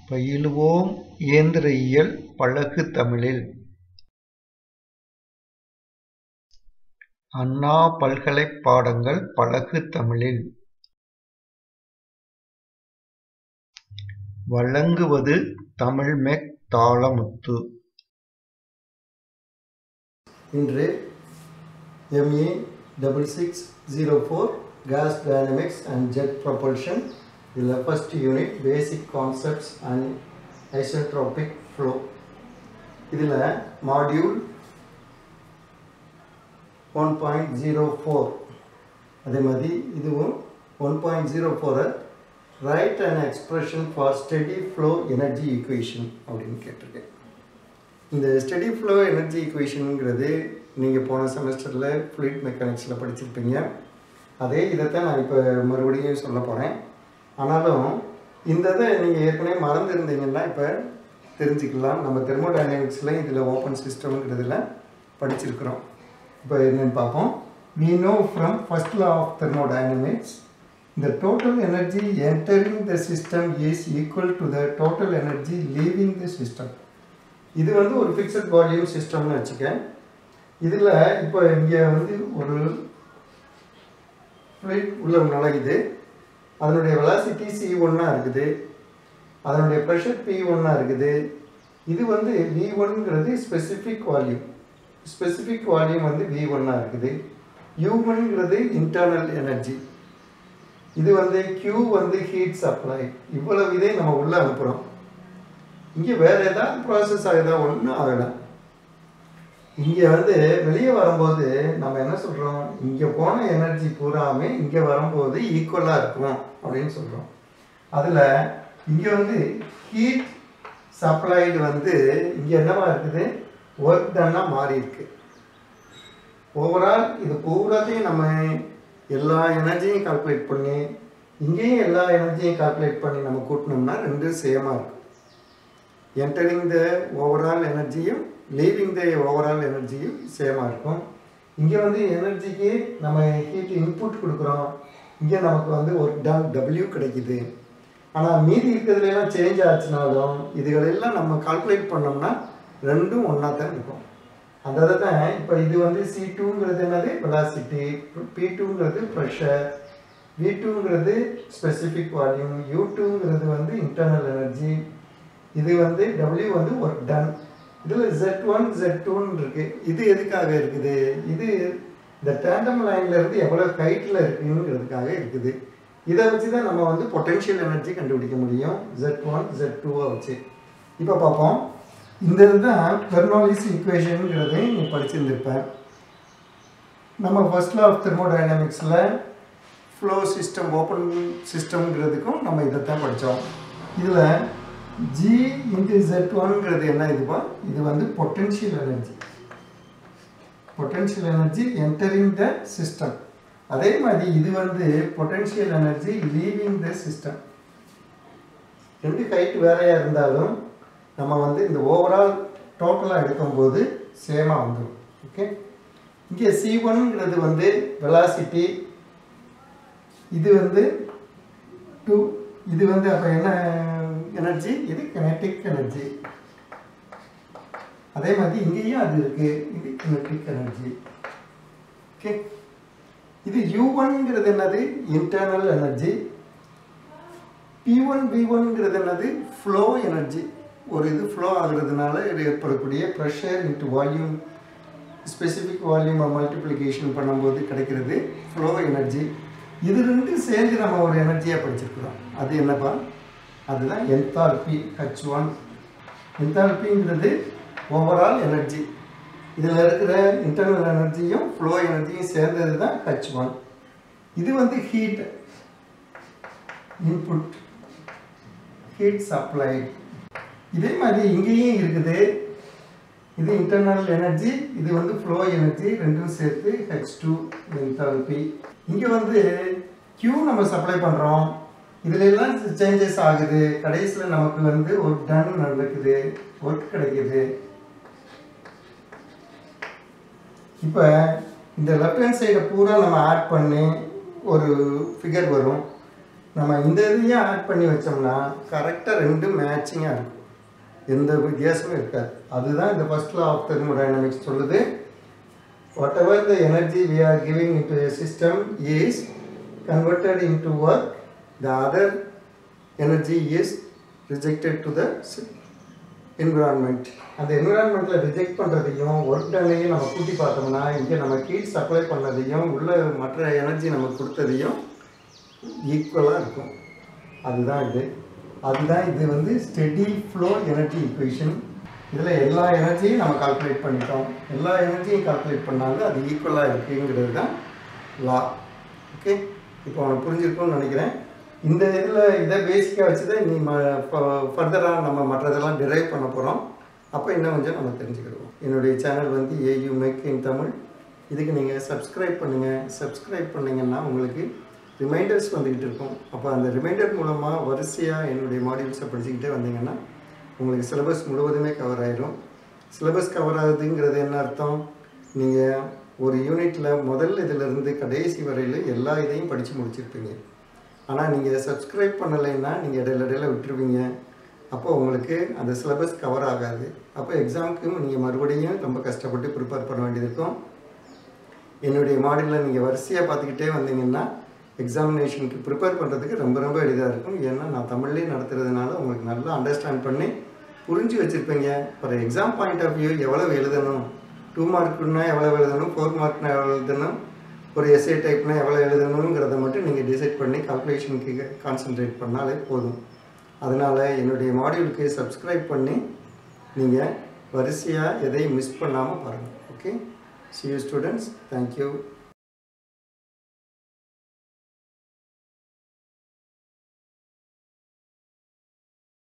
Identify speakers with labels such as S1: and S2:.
S1: பயிலுவோம் இயந்திர இயல் பழகு தமிழில்! அண்ணா பல்கலைப் பாடங்கள் பழகு தமிழில்! வழங்குவது தமிழ்மெக் தாளமுத்து.
S2: இன்று M A double six zero four gas dynamics and jet propulsion இதில் first unit basic concepts and isotropic flow இதில் module one point zero four அதே மாதிரி இதுவும் ஒன் பாயிண்ட் ஜீரோ ஃபோரை right and expression for steady flow energy equation அப்படின்னு கேட்டிருக்கேன் இந்த steady flow energy ஈக்குவேஷனுங்கிறது நீங்கள் போன செமஸ்டரில் ஃப்ளூயிட் மெக்கானிக்ஸில் படிச்சிருப்பீங்க அதே இதைத்தான் நான் இப்போ மறுபடியும் சொல்ல போகிறேன் ஆனாலும் இந்த இதை நீங்கள் ஏற்கனவே மறந்துருந்தீங்கன்னா இப்போ தெரிஞ்சுக்கலாம் நம்ம தெர்மோடைனமிக்ஸில் இதில் ஓப்பன் சிஸ்டம்ங்கிறதுல படிச்சிருக்கிறோம் இப்போ என்னென்னு பார்ப்போம் we know from first law of thermodynamics the total energy entering the system is equal to the total energy leaving the system இது வந்து ஒரு ஃபிக்ஸட் வால்யூம் சிஸ்டம்னு வச்சுக்க இதில் இப்போ இங்கே வந்து ஒரு ஃப்ளூயிட் உள்ள நுழையுது அதனுடைய வெலாசிட்டி சி ஒன்னாக இருக்குது அதனுடைய ப்ரெஷர் பி ஒன்னாக இருக்குது இது வந்து வி ஒன்ங்கிறது ஸ்பெசிஃபிக் வால்யூம் ஸ்பெசிஃபிக் வால்யூம் வந்து வி ஒன்னாக இருக்குது யூ ஒன்ங்கிறது இன்டர்னல் எனர்ஜி இது வந்து Q வந்து ஹீட் சப்ளை இவ்வளவு இதே நம்ம உள்ளே அனுப்புகிறோம் இங்கே வேறு ஏதாவது ப்ராசஸ் ஆகுதா ஒன்றும் ஆகலை இங்கே வந்து வெளியே வரும்போது நம்ம என்ன சொல்கிறோம் இங்கே போன எனர்ஜி பூராமே இங்கே வரும்போது ஈக்குவலாக இருக்கும் அப்படின்னு சொல்கிறோம் அதில் இங்கே வந்து ஹீட் சப்ளைடு வந்து இங்கே என்னவா இருக்குது ஒர்க் டன்னாக மாறி இருக்கு ஓவரால் இது பூராத்தையும் நம்ம எல்லா எனர்ஜியும் கால்குலேட் பண்ணி இங்கேயும் எல்லா எனர்ஜியும் கால்குலேட் பண்ணி நம்ம கூட்டினோம்னா ரெண்டும் சேமாக இருக்கும் என்டரிங் த ஓவரால் எனர்ஜியும் லீவிங் த ஓவரால் எனர்ஜியும் சேமாக இருக்கும் இங்கே வந்து எனர்ஜிக்கு நம்ம ஹீட் இன்புட் கொடுக்குறோம் இங்கே நமக்கு வந்து ஒரு டன் டபிள்யூ கிடைக்குது ஆனால் மீதி இருக்கிறதுலாம் சேஞ்ச் ஆச்சுனாலும் இதுகளெல்லாம் நம்ம கால்குலேட் பண்ணோம்னா ரெண்டும் ஒன்றா தான் இருக்கும் அந்த இதை தான் இப்போ இது வந்து சி டூங்கிறது என்னது வெலாசிட்டி பி டூங்கிறது ப்ரெஷர் வி டூங்கிறது ஸ்பெசிஃபிக் வால்யூம் யூ டூங்கிறது வந்து இன்டர்னல் எனர்ஜி இது வந்து டபிள்யூ வந்து ஒர்க் டன் இதில் ஜெட் ஒன் ஜெட் டூன்னு இருக்கு இது எதுக்காக இருக்குது இது இந்த டேண்டம் லைன்ல இருந்து எவ்வளோ ஹைட்டில் இருக்குங்கிறதுக்காக இருக்குது இதை வச்சு தான் நம்ம வந்து பொட்டென்ஷியல் எனர்ஜி கண்டுபிடிக்க முடியும் ஜெட் ஒன் ஜெட் டூவை வச்சு இப்போ பார்ப்போம் இந்த இதுதான் பெர்னாலிஸ் ஈக்குவேஷனுங்கிறதை நீ படிச்சிருந்திருப்பேன் நம்ம ஃபர்ஸ்ட் லா ஆஃப் தெர்மோடைனமிக்ஸில் ஃப்ளோ சிஸ்டம் ஓப்பன் சிஸ்டம்ங்கிறதுக்கும் நம்ம இதை தான் படித்தோம் இதில் ஜி இன்டு ஜெட் ஒன்ங்கிறது என்ன இதுவா இது வந்து potential energy potential energy entering the system அதே மாதிரி இது வந்து potential energy leaving the system ரெண்டு ஹைட் வேறையாக இருந்தாலும் நம்ம வந்து இந்த ஓவரால் டோட்டலாக எடுக்கும்போது சேமாக வந்துடும் ஓகே இங்கே சி ஒன்ங்கிறது வந்து வெலாசிட்டி இது வந்து டூ இது வந்து அப்போ என்ன எனர்ஜி இது கினெட்டிக் எனர்ஜி அதே மாதிரி இங்கேயும் அது இருக்கு இது கினெட்டிக் எனர்ஜி ஓகே இது யூ ஒன்ங்கிறது என்னது internal energy P one P ஒன்ங்கிறது என்னது ஃப்ளோ எனர்ஜி ஒரு இது ஃப்ளோ ஆகுறதுனால இது ஏற்படக்கூடிய ப்ரெஷர் இன்ட்டு வால்யூம் ஸ்பெசிஃபிக் வால்யூமை மல்டிப்ளிகேஷன் பண்ணும்போது கிடைக்கிறது ஃப்ளோ எனர்ஜி இது ரெண்டு சேர்ந்து நம்ம ஒரு எனர்ஜியாக படிச்சிருக்கிறோம் அது என்னப்பா அதுதான் என்தால்பி ஹச் ஒன் என்தால்பிங்கிறது ஓவரால் எனர்ஜி இதில் இருக்கிற இன்டர்னல் எனர்ஜியும் ஃப்ளோ எனர்ஜியும் சேர்ந்தது தான் ஹச் ஒன் இது வந்து ஹீட் இன்புட் ஹீட் சப்ளை இதே மாதிரி இங்கேயும் இருக்குது இது இன்டர்னல் எனர்ஜி இது வந்து ஃப்ளோ எனர்ஜி ரெண்டும் சேர்த்து ஹெச் டூ என்தால்பி இங்கே வந்து Q நம்ம சப்ளை பண்ணுறோம் இதுல எல்லாம் சேஞ்சஸ் ஆகுது கடைசியில் நமக்கு வந்து ஒரு டன் நடக்குது ஒர்க் கிடைக்குது இப்போ இந்த லெஃப்ட் ஹேண்ட் சைடை பூரா நம்ம ஆட் பண்ணி ஒரு ஃபிகர் வரும் நம்ம இந்த இதையும் ஆட் பண்ணி வச்சோம்னா கரெக்டாக ரெண்டும் மேட்சிங்காக இருக்கும் எந்த வித்தியாசமும் இருக்காது அதுதான் இந்த ஃபர்ஸ்ட் லா ஆஃப் தெர்மோடைனமிக்ஸ் சொல்லுது whatever the energy we are giving into a system is converted into work the other energy is rejected to the s- environment அந்த என்விரான்மெண்ட்டில் ரிஜெக்ட் பண்ணுறதையும் ஒர்க் டனையும் நம்ம கூட்டி பார்த்தோம்னா இங்கே நம்ம ஹீட் சப்ளை பண்ணதையும் உள்ள மற்ற எனர்ஜி நமக்கு கொடுத்ததையும் ஈக்குவலாக இருக்கும் அதுதான் இது அதுதான் இது வந்து ஸ்டெடி ஃப்ளோ எனர்ஜி ஈக்குவேஷன் இதில் எல்லா எனர்ஜியும் நம்ம கால்குலேட் பண்ணிட்டோம் எல்லா எனர்ஜியும் கால்குலேட் பண்ணாலும் அது ஈக்குவலாக இருக்குங்கிறது தான் லா ஓகே இப்போ உனக்கு புரிஞ்சிருக்கும்னு நினைக்கிறேன் இந்த இதில் இதை பேசிக்காக வச்சு தான் நீ ம ஃபர்தராக நம்ம மற்றதெல்லாம் டிரைவ் பண்ண போகிறோம் அப்போ இன்னும் கொஞ்சம் நம்ம தெரிஞ்சுக்கிடுவோம் என்னுடைய சேனல் வந்து ஏயு மேக் இன் தமிழ் இதுக்கு நீங்கள் சப்ஸ்கிரைப் பண்ணுங்கள் சப்ஸ்கிரைப் பண்ணிங்கன்னா உங்களுக்கு ரிமைண்டர்ஸ் வந்துக்கிட்டு இருக்கும் அப்போ அந்த ரிமைண்டர் மூலமாக வரிசையாக என்னுடைய மாடியூல்ஸை படிச்சுக்கிட்டே வந்தீங்கன்னா உங்களுக்கு சிலபஸ் முழுவதுமே கவர் ஆயிடும் சிலபஸ் கவர் ஆகுதுங்கிறது என்ன அர்த்தம் நீங்கள் ஒரு யூனிட்டில் முதல் இதிலிருந்து கடைசி வரையில் எல்லா இதையும் படித்து முடிச்சிருப்பீங்க ஆனால் நீங்கள் சப்ஸ்கிரைப் பண்ணலைன்னா நீங்கள் இடையில இடையில விட்டுருவீங்க அப்போ உங்களுக்கு அந்த சிலபஸ் கவர் ஆகாது அப்போ எக்ஸாமுக்கு நீங்கள் மறுபடியும் ரொம்ப கஷ்டப்பட்டு ப்ரிப்பேர் பண்ண வேண்டியது இருக்கும் என்னுடைய மாடலில் நீங்கள் வரிசையாக பார்த்துக்கிட்டே வந்தீங்கன்னா எக்ஸாமினேஷனுக்கு ப்ரிப்பேர் பண்ணுறதுக்கு ரொம்ப ரொம்ப எளிதாக இருக்கும் ஏன்னா நான் தமிழ்லேயே நடத்துறதுனால உங்களுக்கு நல்லா அண்டர்ஸ்டாண்ட் பண்ணி புரிஞ்சு வச்சுருப்பீங்க for exam point of view எவ்வளவு எழுதணும் டூ மார்க்குன்னா எவ்வளோ எழுதணும் ஃபோர் மார்க்னா எவ்வளோ எழுதணும் ஒரு எஸ்ஏ டைப்னா எவ்வளோ எழுதணுங்கிறத மட்டும் நீங்கள் டிசைட் பண்ணி கால்குலேஷனுக்கு கான்சென்ட்ரேட் பண்ணாலே போதும் அதனால் என்னுடைய மாடியூலுக்கு சப்ஸ்கிரைப் பண்ணி நீங்கள் வரிசையாக எதையும் மிஸ் பண்ணாமல் பாருங்கள் okay see you students thank you